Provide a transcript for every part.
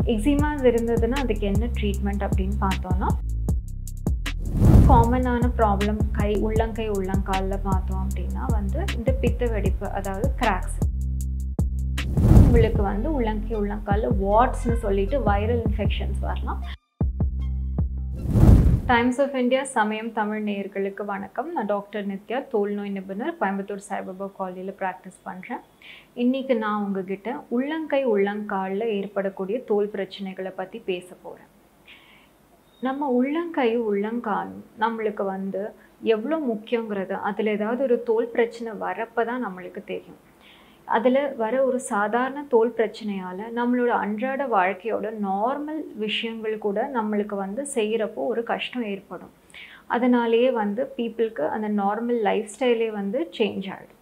எக்ஸிமாஸ் இருந்ததுன்னா அதுக்கு என்ன ட்ரீட்மெண்ட் அப்படின்னு பார்த்தோன்னா காமனான ப்ராப்ளம் கை உள்ளங்கை உள்ளங்காலில் பார்த்தோம் அப்படின்னா வந்து இந்த பித்த வெடிப்பு அதாவது கிராக்ஸ் உங்களுக்கு வந்து உள்ளங்கை உள்ளங்காலில் வாட்ஸ்னு சொல்லிட்டு வைரல் இன்ஃபெக்ஷன்ஸ் வரலாம் times of India Samayam Tamil நேயர்களுக்கு வணக்கம் நான் டாக்டர் நித்யா தோல் நோய் நிபுணர் கோயம்புத்தூர் சாய்பாபா காலேஜில் ப்ராக்டிஸ் பண்ணுறேன் இன்றைக்கி நான் உங்ககிட்ட உள்ளங்கை உள்ளங்காலில் ஏற்படக்கூடிய தோல் பிரச்சனைகளை பற்றி பேச போகிறேன் நம்ம உள்ளங்கையும் உள்ளங்காலும் நம்மளுக்கு வந்து எவ்வளோ முக்கியங்கிறது அதில் ஏதாவது ஒரு தோல் பிரச்சனை வரப்போ தான் நம்மளுக்கு தெரியும் அதில் வர ஒரு சாதாரண தோல் பிரச்சனையால் நம்மளோட அன்றாட வாழ்க்கையோட நார்மல் விஷயங்கள் கூட நம்மளுக்கு வந்து செய்கிறப்போ ஒரு கஷ்டம் ஏற்படும் அதனாலேயே வந்து பீப்புளுக்கு அந்த நார்மல் லைஃப் ஸ்டைலே வந்து சேஞ்ச் ஆகிடும்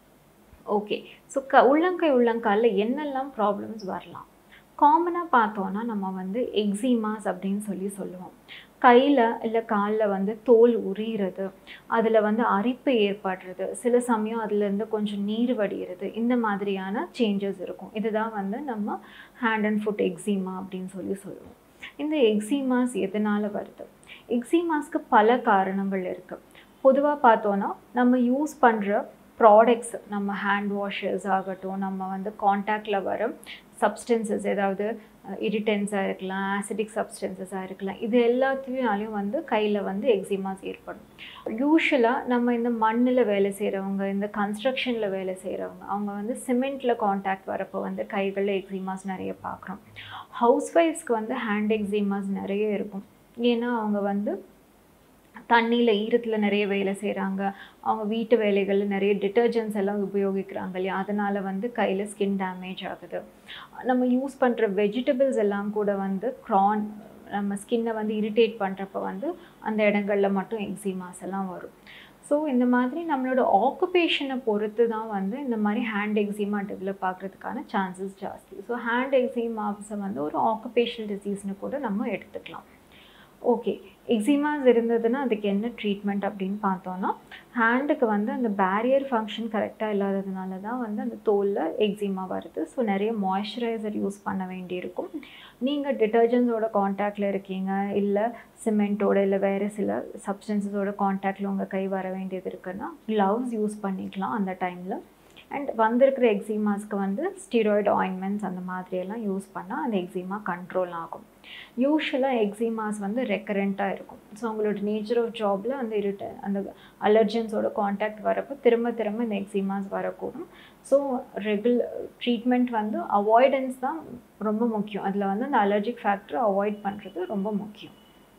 ஓகே ஸோ க உள்ளங்கை உள்ளங்காலில் என்னெல்லாம் ப்ராப்ளம்ஸ் வரலாம் காமனாக பார்த்தோன்னா நம்ம வந்து எக்ஸிமாஸ் அப்படின்னு சொல்லி சொல்லுவோம் கையில் இல்லை காலில் வந்து தோல் உரியிறது அதில் வந்து அரிப்பு ஏற்படுறது சில சமயம் அதுலேருந்து கொஞ்சம் நீர் வடிகிறது இந்த மாதிரியான சேஞ்சஸ் இருக்கும் இதுதான் வந்து நம்ம ஹேண்ட் அண்ட் ஃபுட் எக்ஸிமா அப்படின்னு சொல்லி சொல்லுவோம் இந்த எக்ஸிமாஸ் எதனால் வருது எக்ஸிமாஸ்க்கு பல காரணங்கள் இருக்குது பொதுவாக பார்த்தோன்னா நம்ம யூஸ் பண்ணுற ப்ராடக்ட்ஸ் நம்ம ஹேண்ட் வாஷர்ஸ் ஆகட்டும் நம்ம வந்து காண்டாக்டில் வர சப்ஸ்டன்சஸ் ஏதாவது இரிட்டன்ஸாக இருக்கலாம் ஆசிடிக் சப்ஸ்டன்சஸாக இருக்கலாம் இது எல்லாத்தையும் வந்து கையில் வந்து எக்ஸிமாஸ் ஏற்படும் யூஸ்வலாக நம்ம இந்த மண்ணில் வேலை செய்கிறவங்க இந்த கன்ஸ்ட்ரக்ஷனில் வேலை செய்கிறவங்க அவங்க வந்து சிமெண்ட்டில் காண்டாக்ட் வரப்போ வந்து கைகளில் எக்ஸிமாஸ் நிறைய பார்க்குறோம் ஹவுஸ் ஒய்ஃப்ஸ்க்கு வந்து ஹேண்ட் எக்ஸிமாஸ் நிறைய இருக்கும் ஏன்னா அவங்க வந்து தண்ணியில் ஈரத்தில் நிறைய வேலை செய்கிறாங்க அவங்க வீட்டு வேலைகளில் நிறைய டிட்டர்ஜென்ட்ஸ் எல்லாம் உபயோகிக்கிறாங்க இல்லையா அதனால் வந்து கையில் ஸ்கின் டேமேஜ் ஆகுது நம்ம யூஸ் பண்ணுற வெஜிடபிள்ஸ் எல்லாம் கூட வந்து க்ரான் நம்ம ஸ்கின்னை வந்து இரிட்டேட் பண்ணுறப்ப வந்து அந்த இடங்களில் மட்டும் எக்ஸிமாஸ் எல்லாம் வரும் ஸோ இந்த மாதிரி நம்மளோட ஆக்குபேஷனை பொறுத்து தான் வந்து இந்த மாதிரி ஹேண்ட் எக்ஸிமா டெவலப் ஆகிறதுக்கான சான்சஸ் ஜாஸ்தி ஸோ ஹேண்ட் எக்ஸிமாஸை வந்து ஒரு ஆக்குபேஷனல் டிசீஸ்னு கூட நம்ம எடுத்துக்கலாம் ஓகே எக்ஸிமாஸ் இருந்ததுன்னா அதுக்கு என்ன ட்ரீட்மெண்ட் அப்படின்னு பார்த்தோன்னா ஹேண்டுக்கு வந்து அந்த பேரியர் ஃபங்க்ஷன் கரெக்டாக இல்லாததுனால தான் வந்து அந்த தோலில் எக்ஸிமா வருது ஸோ நிறைய மாய்ஸ்சரைசர் யூஸ் பண்ண வேண்டியிருக்கும் நீங்கள் டிட்டர்ஜென்ட்ஸோட காண்டாக்டில் இருக்கீங்க இல்லை சிமெண்ட்டோட இல்லை வேறு சில சப்ஸ்டன்சஸோட காண்டாக்டில் உங்கள் கை வர வேண்டியது இருக்குன்னா க்ளவுஸ் யூஸ் பண்ணிக்கலாம் அந்த டைமில் அண்ட் வந்திருக்கிற எக்ஸிமாஸ்க்கு வந்து ஸ்டீராய்டு ஆயின்மெண்ட்ஸ் அந்த மாதிரியெல்லாம் யூஸ் பண்ணால் அந்த எக்ஸிமா கண்ட்ரோல் ஆகும் யூஸ்வலாக எக்ஸிமாஸ் வந்து ரெக்கரண்ட்டாக இருக்கும் ஸோ அவங்களோட நேச்சர் ஆஃப் ஜாபில் அந்த இருட்ட அந்த அலர்ஜன்ஸோட காண்டாக்ட் வரப்போ திரும்ப திரும்ப இந்த எக்ஸிமாஸ் வரக்கூடும் ஸோ ரெகுலர் ட்ரீட்மெண்ட் வந்து அவாய்டன்ஸ் தான் ரொம்ப முக்கியம் அதில் வந்து அந்த அலர்ஜிக் ஃபேக்டரை அவாய்ட் பண்ணுறது ரொம்ப முக்கியம்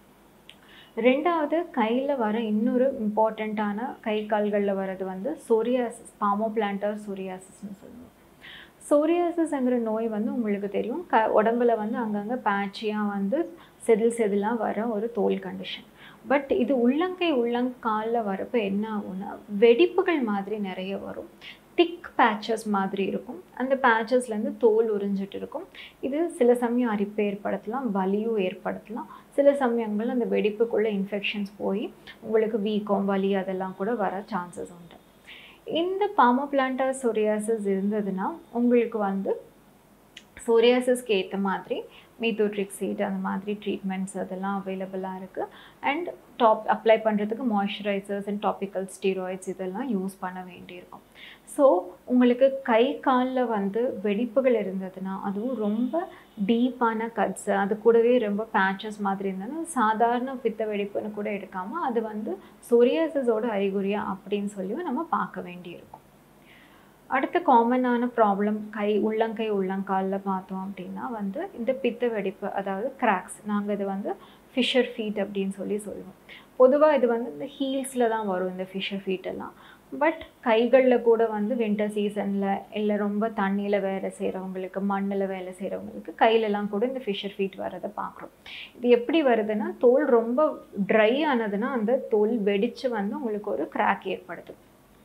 ரெண்டாவது கையில் வர இன்னொரு இம்பார்ட்டண்ட்டான கை கால்களில் வர்றது வந்து சோரியாசிஸ் பாமோ பிளான்டர் சோரியாசிஸ்னு சொல்லுவோம் சோரியாசிஸ்ங்கிற நோய் வந்து உங்களுக்கு தெரியும் க உடம்புல வந்து அங்கங்கே பேட்சியாக வந்து செதில் செதிலாக வர ஒரு தோல் கண்டிஷன் பட் இது உள்ளங்கை உள்ளங்காலில் வரப்போ என்ன ஆகும்னா வெடிப்புகள் மாதிரி நிறைய வரும் திக் பேச்சஸ் மாதிரி இருக்கும் அந்த பேச்சஸ்லேருந்து தோல் உறிஞ்சிட்டு இருக்கும் இது சில சமயம் அரிப்பு ஏற்படுத்தலாம் வலியும் ஏற்படுத்தலாம் சில சமயங்கள் அந்த வெடிப்புக்குள்ளே இன்ஃபெக்ஷன்ஸ் போய் உங்களுக்கு வீக்கம் வலி அதெல்லாம் கூட வர சான்சஸ் உண்டு இந்த பாமோபிளான்டா சோரியாசிஸ் இருந்ததுன்னா உங்களுக்கு வந்து சோரியாசிஸ்க்கு ஏற்ற மாதிரி மீத்தோட்ரிக்ஸீட் அந்த மாதிரி ட்ரீட்மெண்ட்ஸ் அதெல்லாம் அவைலபிளாக இருக்குது அண்ட் டாப் அப்ளை பண்ணுறதுக்கு மாய்ஸ்சரைசர்ஸ் அண்ட் டாப்பிக்கல் ஸ்டீராய்ட்ஸ் இதெல்லாம் யூஸ் பண்ண வேண்டியிருக்கும் ஸோ உங்களுக்கு கை காலில் வந்து வெடிப்புகள் இருந்ததுன்னா அதுவும் ரொம்ப டீப்பான கட்ஸு அது கூடவே ரொம்ப பேச்சஸ் மாதிரி இருந்ததுன்னா சாதாரண பித்த வெடிப்புன்னு கூட எடுக்காமல் அது வந்து சொரியாசிஸோட அறிகுறியா அப்படின்னு சொல்லி நம்ம பார்க்க வேண்டியிருக்கும் அடுத்த காமனான ப்ராப்ளம் கை உள்ளங்கை உள்ளங்காலில் பார்த்தோம் அப்படின்னா வந்து இந்த பித்த வெடிப்பு அதாவது கிராக்ஸ் நாங்கள் இது வந்து ஃபிஷர் ஃபீட் அப்படின்னு சொல்லி சொல்லுவோம் பொதுவாக இது வந்து இந்த ஹீல்ஸில் தான் வரும் இந்த ஃபிஷர் ஃபீட் எல்லாம் பட் கைகளில் கூட வந்து வின்டர் சீசனில் இல்லை ரொம்ப தண்ணியில் வேலை செய்கிறவங்களுக்கு மண்ணில் வேலை செய்கிறவங்களுக்கு கையிலலாம் கூட இந்த ஃபிஷர் ஃபீட் வரதை பார்க்குறோம் இது எப்படி வருதுன்னா தோல் ரொம்ப ட்ரை ஆனதுன்னா அந்த தோல் வெடித்து வந்து உங்களுக்கு ஒரு கிராக் ஏற்படுது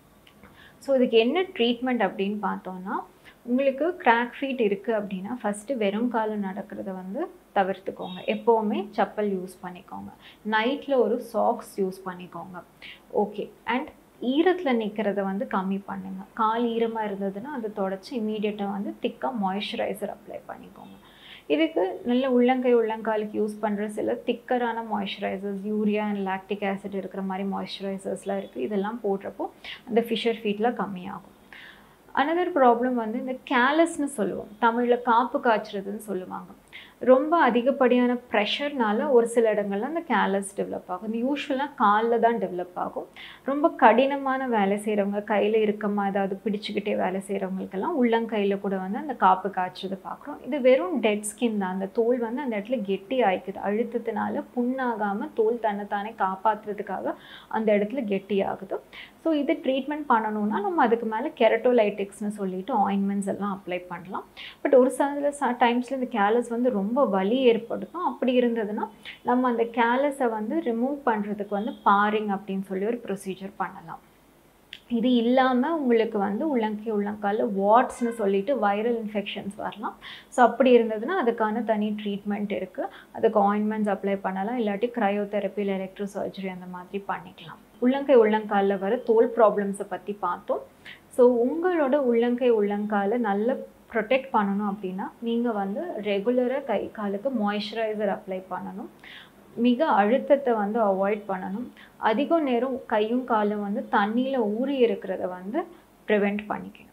ஸோ இதுக்கு என்ன ட்ரீட்மெண்ட் அப்படின்னு பார்த்தோன்னா உங்களுக்கு கிராக் ஃபீட் இருக்குது அப்படின்னா ஃபஸ்ட்டு வெறும் காலம் நடக்கிறத வந்து தவிர்த்துக்கோங்க எப்போவுமே செப்பல் யூஸ் பண்ணிக்கோங்க நைட்டில் ஒரு சாக்ஸ் யூஸ் பண்ணிக்கோங்க ஓகே அண்ட் ஈரத்தில் நிற்கிறத வந்து கம்மி பண்ணுங்க கால் ஈரமாக இருந்ததுன்னா அதை தொடச்சி இமீடியட்டாக வந்து திக்காக மாய்ஸ்சரைசர் அப்ளை பண்ணிக்கோங்க இதுக்கு நல்ல உள்ளங்கை உள்ளங்காலுக்கு யூஸ் பண்ணுற சில திக்கரான moisturisers urea and lactic acid இருக்கிற மாதிரி மாய்ஸ்சரைசர்ஸ்லாம் இருக்குது இதெல்லாம் போடுறப்போ அந்த ஃபிஷர் ஃபீட்டில் கம்மியாகும் அனதர் ப்ராப்ளம் வந்து இந்த கேலஸ்னு சொல்லுவோம் தமிழில் காப்பு காய்ச்சறதுன்னு சொல்லுவாங்க ரொம்ப அதிகப்படியான ப்ரெஷர்னால ஒரு சில இடங்கள்ல அந்த கேலஸ் டெவலப் ஆகும் இந்த யூஸ்வலாக காலில் தான் டெவலப் ஆகும் ரொம்ப கடினமான வேலை செய்கிறவங்க கையில் இருக்கமா ஏதாவது பிடிச்சிக்கிட்டே வேலை செய்கிறவங்களுக்கெல்லாம் உள்ளங்கையில் கூட வந்து அந்த காப்பு காய்ச்சது பார்க்குறோம் இது வெறும் டெட் ஸ்கின் தான் அந்த தோல் வந்து அந்த இடத்துல கெட்டி ஆயிக்குது அழுத்தத்தினால புண்ணாகாமல் தோல் தன்னைத்தானே காப்பாற்றுறதுக்காக அந்த இடத்துல கெட்டி ஆகுது ஸோ இது ட்ரீட்மெண்ட் பண்ணணும்னா நம்ம அதுக்கு மேலே கெரட்டோலைட்டிக்ஸ்னு சொல்லிட்டு ஆயின்மெண்ட்ஸ் எல்லாம் அப்ளை பண்ணலாம் பட் ஒரு சில ச டைம்ஸில் இந்த கேலஸ் வந்து ரொம்ப வலி ஏற்படுத்தும் அப்படி இருந்ததுன்னா நம்ம அந்த கேலஸை வந்து ரிமூவ் பண்ணுறதுக்கு வந்து பாரிங் அப்படின்னு சொல்லி ஒரு ப்ரொசீஜர் பண்ணலாம் இது இல்லாமல் உங்களுக்கு வந்து உள்ளங்கை உள்ளங்காலில் வாட்ஸ்னு சொல்லிட்டு வைரல் இன்ஃபெக்ஷன்ஸ் வரலாம் ஸோ அப்படி இருந்ததுன்னா அதுக்கான தனி ட்ரீட்மெண்ட் இருக்குது அதுக்கு ஆயின்மெண்ட்ஸ் அப்ளை பண்ணலாம் இல்லாட்டி க்ரையோதெரப்பி இல்லை எலக்ட்ரோ சர்ஜரி அந்த மாதிரி பண்ணிக்கலாம் உள்ளங்கை உள்ளங்காலில் வர தோல் ப்ராப்ளம்ஸை பற்றி பார்த்தோம் ஸோ உங்களோட உள்ளங்கை உள்ளங்காலை நல்ல ப்ரொடெக்ட் பண்ணணும் அப்படின்னா நீங்கள் வந்து ரெகுலராக கை காலுக்கு மாய்ஸ்சரைசர் அப்ளை பண்ணணும் மிக அழுத்தத்தை வந்து அவாய்ட் பண்ணணும் அதிக நேரம் கையும் காலும் வந்து தண்ணியில் ஊறி இருக்கிறத வந்து ப்ரிவெண்ட் பண்ணிக்கணும்